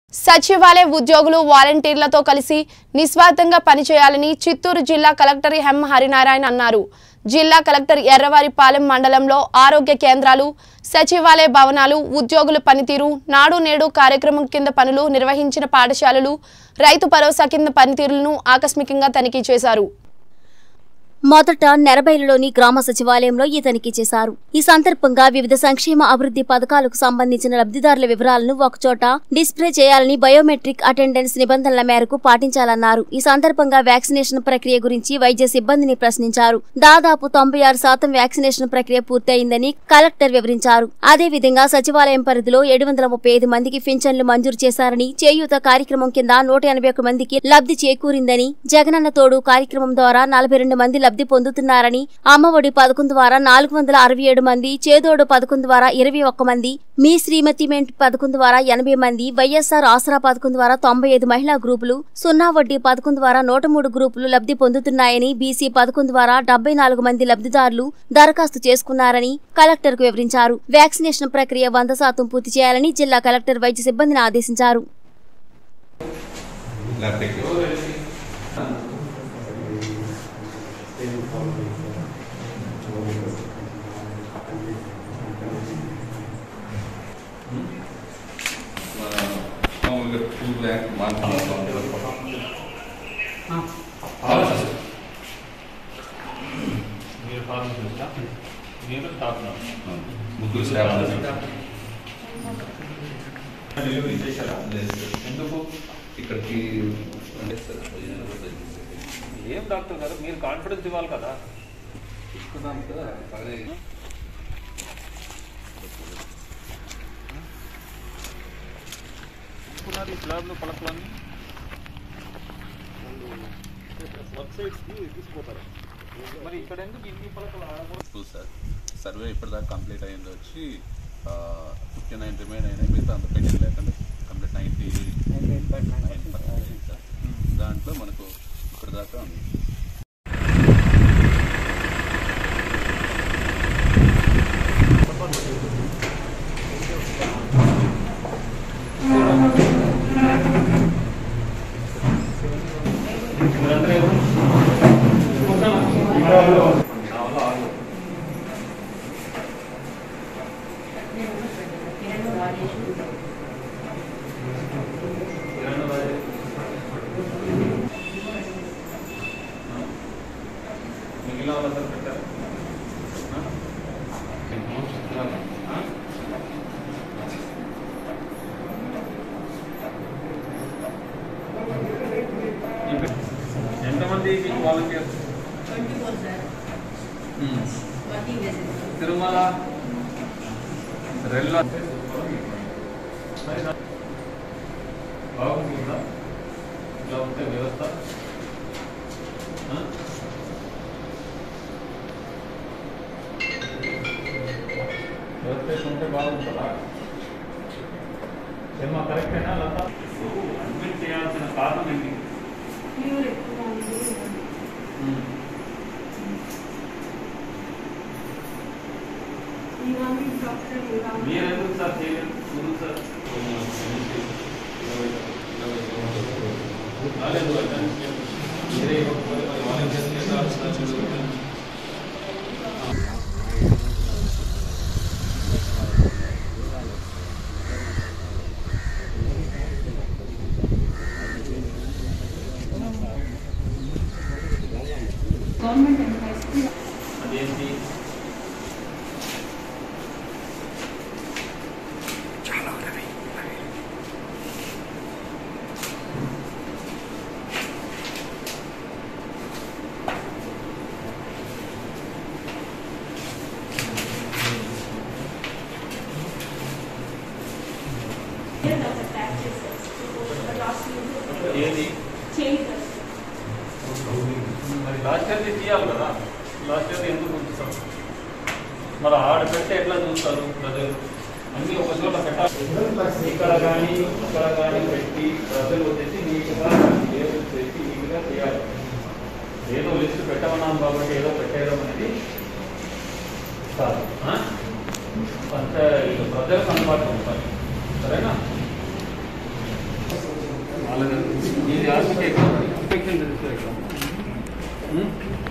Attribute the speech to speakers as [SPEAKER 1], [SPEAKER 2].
[SPEAKER 1] సచివాలయ ఉద్యోగులు వాలంటీర్లతో కలిసి నిస్వార్థంగా పనిచేయాలని చిత్తూరు జిల్లా కలెక్టర్ ఎం హరినారాయణ అన్నారు జిల్లా కలెక్టర్ ఎర్రవారిపాలెం మండలంలో ఆరోగ్య కేంద్రాలు సచివాలయ భవనాలు ఉద్యోగుల పనితీరు నాడు నేడు కార్యక్రమం కింద పనులు నిర్వహించిన పాఠశాలలు రైతు భరోసా కింద పనితీరులను ఆకస్మికంగా తనిఖీ చేశారు
[SPEAKER 2] మొదట నెరబైలులోని గ్రామ సచివాలయంలో ఈ తనిఖీ చేశారు ఈ సందర్భంగా వివిధ సంక్షేమ అభివృద్ధి పథకాలకు సంబంధించిన లబ్ధిదారుల వివరాలను ఒకచోట డిస్ప్లే చేయాలని బయోమెట్రిక్ అటెండెన్స్ నిబంధనల మేరకు పాటించాలన్నారు ఈ సందర్భంగా వ్యాక్సినేషన్ ప్రక్రియ గురించి వైద్య సిబ్బందిని ప్రశ్నించారు దాదాపు తొంభై ఆరు శాతం వ్యాక్సినేషన్ ప్రక్రియ పూర్తయిందని కలెక్టర్ వివరించారు అదేవిధంగా సచివాలయం పరిధిలో ఏడు వందల ముప్పై ఐదు మందికి పింఛన్లు మంజూరు చేశారని చేయూత కార్యక్రమం కింద నూట ఎనభై ఒక్క మందికి లబ్ధి చేకూరిందని జగనన్న తోడు కార్యక్రమం ద్వారా నలభై రెండు మంది లబ్ధి పొందుతున్నారని అమ్మఒడి పథకం ద్వారా నాలుగు వందల అరవై ఏడు మంది చేదోడు పథకం ద్వారా ఇరవై ఒక్క మంది మీ శ్రీమతి మెంట్ పథకం ద్వారా ఎనభై మంది వైఎస్ఆర్ ఆసరా పథకం ద్వారా తొంభై ఐదు మహిళా గ్రూపులు సున్నా వడ్డీ పథకం ద్వారా నూట మూడు గ్రూపులు లబ్ధి పొందుతున్నాయని బీసీ పథకం ద్వారా డెబ్బై నాలుగు మంది లబ్ధిదారులు దరఖాస్తు చేసుకున్నారని కలెక్టర్ కు వివరించారు వ్యాక్సినేషన్ ప్రక్రియ వంద శాతం పూర్తి చేయాలని జిల్లా కలెక్టర్ వైద్య సిబ్బందిని ఆదేశించారు
[SPEAKER 3] లేకపోతే మన మామూలుగా టూ బ్లాక్
[SPEAKER 4] మీరు ఫార్మసిస్టా నేను డాక్టర్
[SPEAKER 3] ముగ్గురు స్టాఫ్
[SPEAKER 4] డెలివరీ చేశారా
[SPEAKER 3] లేదు సార్.
[SPEAKER 4] ఎందుకు
[SPEAKER 3] ఇక్కడికి అంటే సార్
[SPEAKER 4] ఏం డాక్టర్ గారు మీరు కాన్ఫిడెన్స్ ఇవ్వాలి కదా
[SPEAKER 3] తీసుకున్నాం కదా అదే
[SPEAKER 4] తీసుకున్నారు ఈ స్లాబ్లు పలకలన్నీ వర్క్ సైడ్స్కి తీసుకుపోతారు మరి ఇక్కడ ఎందుకు ఇన్ని పలకలు ఆడకూడదు
[SPEAKER 5] టూ సార్ సర్వే ఇప్పటిదాకా కంప్లీట్ అయింది వచ్చి ఫిఫ్టీ నైన్ రిమైన్ అయినాయి మిగతా అంత పెండింగ్ లేకుండా కంప్లీట్ నైంటీ నైన్ పర్సెంట్ అయింది సార్ దాంట్లో మనకు ఇప్పటిదాకా ఉంది
[SPEAKER 4] మిగిలిన వాళ్ళందరూ పెట్టారు ఎంతమంది వాలంటీర్స్ తిరుమల రెల్ల బాగుంటుందా ఇట్లా ఉంటే వ్యవస్థ ఆ? వ్యవస్థ ఉంటే బాగుంటుందా ఏమో కరెక్టేనా లేదా అడ్మిట్ చేయాల్సిన కారణం ఏంటి ఉమ్. మీరు ఎందుకు సార్ చేయలేదు ముందు సార్ రాలేదు మీరే ఇవ్వకపోతే మరి వాలంటీర్స్ చేయాల్సిన
[SPEAKER 6] గవర్నమెంట్ ఎంప్లాయీస్కి
[SPEAKER 4] అదేంటి ఏది మరి లాస్ట్ ఇయర్ది తీయాలి కదా లాస్ట్ ఇయర్ ఎందుకు ఉంచుతారు మరి ఆడ పెడితే ఎట్లా చూస్తారు ప్రజలు అన్ని ఒక చోట పెట్టాలి ఇక్కడ కానీ అక్కడ కానీ పెట్టి ప్రజలు వచ్చేసి నీట్గా లేబుల్ చేసి నీట్గా చేయాలి ఏదో లిస్ట్ పెట్టమన్నాం కాబట్టి ఏదో పెట్టేయడం అనేది కాదు ఆ? అంటే ఇది ప్రజలకు అందుబాటులో ఉంటాయి సరేనా వాళ్ళది ఇది ఆర్కిటెక్ట్ ఇన్స్పెక్షన్ రిజిస్టర్